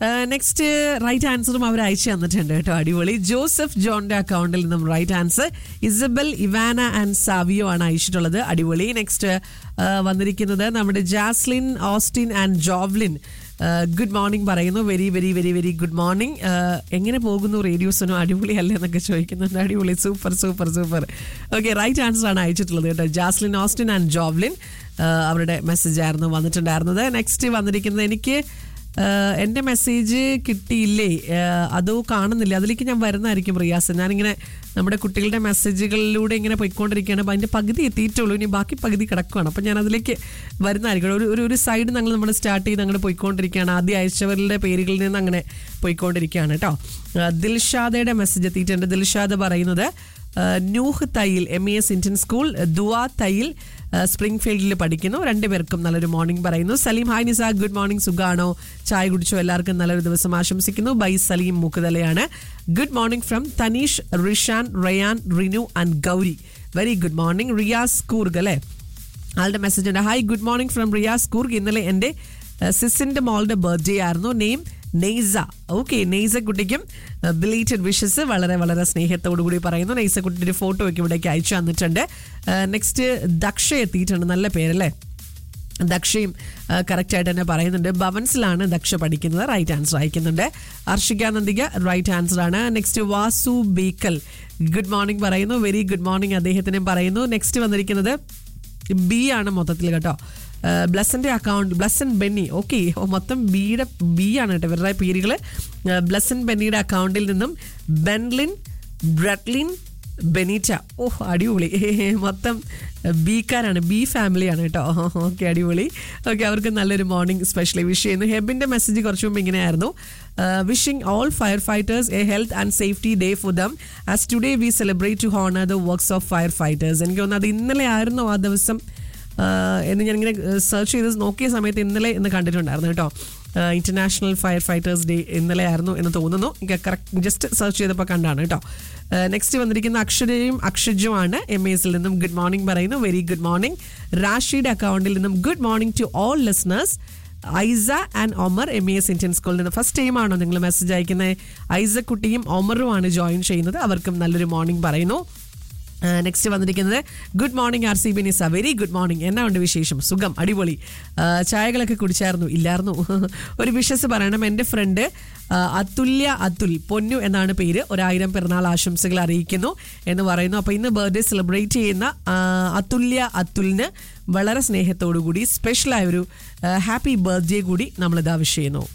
next right ആൻസറും അവർ അയച്ചു തന്നിട്ടുണ്ട് കേട്ടോ അടിപൊളി ജോസഫ് ജോണിന്റെ അക്കൗണ്ടിൽ നിന്നും right answer Isabel Ivana and Savio ആണ് അയച്ചിട്ടുള്ളത് അടിപൊളി നെക്സ്റ്റ് വന്നിരിക്കുന്നത് നമ്മുടെ Jaslin Austin and Jovlin good morning പറയുന്നു very very very very good morning എങ്ങനെ പോകുന്നു റേഡിയോസിനും അടിപൊളിയല്ലേ എന്നൊക്കെ ചോദിക്കുന്നുണ്ട് അടിപൊളി super super super okay right answer ആണ് അയച്ചിട്ടുള്ളത് കേട്ടോ ജാസ്ലിൻ ഓസ്റ്റിൻ ആൻഡ് ജോവ്ലിൻ അവരുടെ മെസ്സേജ് ആയിരുന്നു വന്നിട്ടുണ്ടായിരുന്നത് നെക്സ്റ്റ് വന്നിരിക്കുന്നത് എനിക്ക് ആഹ് എൻ്റെ മെസ്സേജ് കിട്ടിയില്ലേ ആഹ് അതോ കാണുന്നില്ല അതിലേക്ക് ഞാൻ വരുന്നതായിരിക്കും റിയാസ് ഞാനിങ്ങനെ നമ്മുടെ കുട്ടികളുടെ മെസ്സേജുകളിലൂടെ ഇങ്ങനെ പോയിക്കൊണ്ടിരിക്കുകയാണ് അപ്പോൾ അതിൻ്റെ പകുതി എത്തിയിട്ടുള്ളൂ ഇനി ബാക്കി പകുതി കിടക്കുകയാണ് അപ്പോൾ ഞാൻ അതിലേക്ക് വരുന്നതായിരിക്കും ഒരു ഒരു ഒരു സൈഡ് ഞങ്ങൾ നമ്മൾ സ്റ്റാർട്ട് ചെയ്ത് അങ്ങനെ പോയിക്കൊണ്ടിരിക്കുകയാണ് ആദ്യം അയച്ചവരുടെ പേരുകളിൽ നിന്ന് അങ്ങനെ പോയിക്കൊണ്ടിരിക്കുകയാണ് കേട്ടോ ആഹ് ദിൽഷാദയുടെ മെസ്സേജ് എത്തിയിട്ടുണ്ട് ദിൽഷാദ പറയുന്നത് ആഹ് Nooh Thayyil M E S Indian school Dua Thayyil സ്പ്രിംഗ് ഫീൽഡിൽ പഠിക്കുന്നു രണ്ടുപേർക്കും നല്ലൊരു മോർണിംഗ് പറയുന്നു Salim hi Nisa good morning സുഖാണോ ചായ കുടിച്ചോ എല്ലാവർക്കും നല്ലൊരു ദിവസം ആശംസിക്കുന്നു ബൈ സലീം മൂക്കുതലയാണ് good morning from Tanish Rishan Rayan Rinu and Gauri very good morning Riyas Coorg അല്ലേ ആളുടെ മെസ്സേജ് ഉണ്ട് hi good morning from Riyas Coorg ഇന്നലെ എൻ്റെ സിസിൻ്റെ മോളുടെ ബർത്ത്ഡേ ആയിരുന്നു നെയിം നെയ്സ ഓക്കെ നെയ്സ കുട്ടിക്കും ബിലീറ്റഡ് വിഷസ് വളരെ വളരെ സ്നേഹത്തോടു കൂടി പറയുന്നു നെയ്സ കുട്ടിയുടെ ഫോട്ടോ ഒക്കെ ഇവിടേക്ക് അയച്ചു തന്നിട്ടുണ്ട് നെക്സ്റ്റ് ദക്ഷ എത്തിയിട്ടുണ്ട് നല്ല പേരല്ലേ ദക്ഷയും കറക്റ്റ് ആയിട്ട് തന്നെ പറയുന്നുണ്ട് ഭവൻസിലാണ് ദക്ഷ പഠിക്കുന്നത് റൈറ്റ് ആൻസർ അയക്കുന്നുണ്ട് അർഷിക നന്ദിക റൈറ്റ് ആൻസർ ആണ് next Vasu Bekal good morning പറയുന്നു വെരി ഗുഡ് മോർണിംഗ് അദ്ദേഹത്തിനും പറയുന്നു നെക്സ്റ്റ് വന്നിരിക്കുന്നത് ബി ആണ് മൊത്തത്തിൽ കേട്ടോ ബ്ലസ്സിൻ്റെ അക്കൗണ്ട് ബ്ലസ്സൻ ബെന്നി ഓക്കെ മൊത്തം ബിയുടെ ബി ആണ് കേട്ടോ ഇവരുടെ പേരുകൾ ബ്ലസ്സൻ ബെന്നിയുടെ അക്കൗണ്ടിൽ നിന്നും ബെൻലിൻ ബ്രട്ലിൻ ബെനീറ്റ ഓഹ് അടിപൊളി മൊത്തം ബീക്കാരാണ് ബി ഫാമിലിയാണ് കേട്ടോ ഓക്കെ അടിപൊളി ഓക്കെ അവർക്ക് നല്ലൊരു മോർണിംഗ് സ്പെഷ്യലി വിഷ് ചെയ്യുന്നു ഹെബിൻ്റെ മെസ്സേജ് കുറച്ച് മുമ്പ് ഇങ്ങനെയായിരുന്നു wishing all firefighters a health and safety day for them as today we celebrate to honour the works of firefighters എനിക്ക് തോന്നുന്നു അത് ഇന്നലെ ആയിരുന്നു ആ ദിവസം ആഹ് എന്ന് ഞാനിങ്ങനെ സെർച്ച് ചെയ്ത് നോക്കിയ സമയത്ത് ഇന്നലെ എന്ന് കണ്ടിട്ടുണ്ടായിരുന്നു കേട്ടോ ഇന്റർനാഷണൽ ഫയർ ഫൈറ്റേഴ്സ് ഡേ ഇന്നലെ ആയിരുന്നു എന്ന് തോന്നുന്നു എനിക്ക് കറക്റ്റ് ജസ്റ്റ് സെർച്ച് ചെയ്തപ്പോൾ കണ്ടാണ് കേട്ടോ നെക്സ്റ്റ് വന്നിരിക്കുന്ന അക്ഷരയും അക്ഷജുമാണ് എം എസിൽ നിന്നും ഗുഡ് മോർണിംഗ് പറയുന്നു വെരി ഗുഡ് മോർണിംഗ് റാഷിയുടെ അക്കൗണ്ടിൽ നിന്നും good morning to all listeners Aisa and Omar M E S Indian സ്കൂളിൽ നിന്ന് ഫസ്റ്റ് ടൈമാണോ നിങ്ങൾ മെസ്സേജ് അയക്കുന്നത് ഐസ കുട്ടിയും ഒമറുമാണ് ജോയിൻ ചെയ്യുന്നത് അവർക്കും നല്ലൊരു മോർണിംഗ് പറയുന്നു നെക്സ്റ്റ് വന്നിരിക്കുന്നത് good morning R C B Nisa very good morning എന്നാ ഉണ്ട് വിശേഷം സുഖം അടിപൊളി ആ, ചായകളൊക്കെ കുടിച്ചായിരുന്നു ഇല്ലായിരുന്നു ഒരു വിഷസ് പറയണം എൻ്റെ ഫ്രണ്ട് അതുല്യ അതുൽ പൊന്നു എന്നാണ് പേര് ഒരായിരം പിറന്നാൾ ആശംസകൾ അറിയിക്കുന്നു എന്ന് പറയുന്നു അപ്പോൾ ഇന്ന് ബർത്ത്ഡേ സെലിബ്രേറ്റ് ചെയ്യുന്ന ആ, അതുല്യ അതുലിന് വളരെ സ്നേഹത്തോടു കൂടി സ്പെഷ്യലായ ഒരു ഹാപ്പി ബർത്ത്ഡേ കൂടി നമ്മളിതാ വിഷ് ചെയ്യുന്നു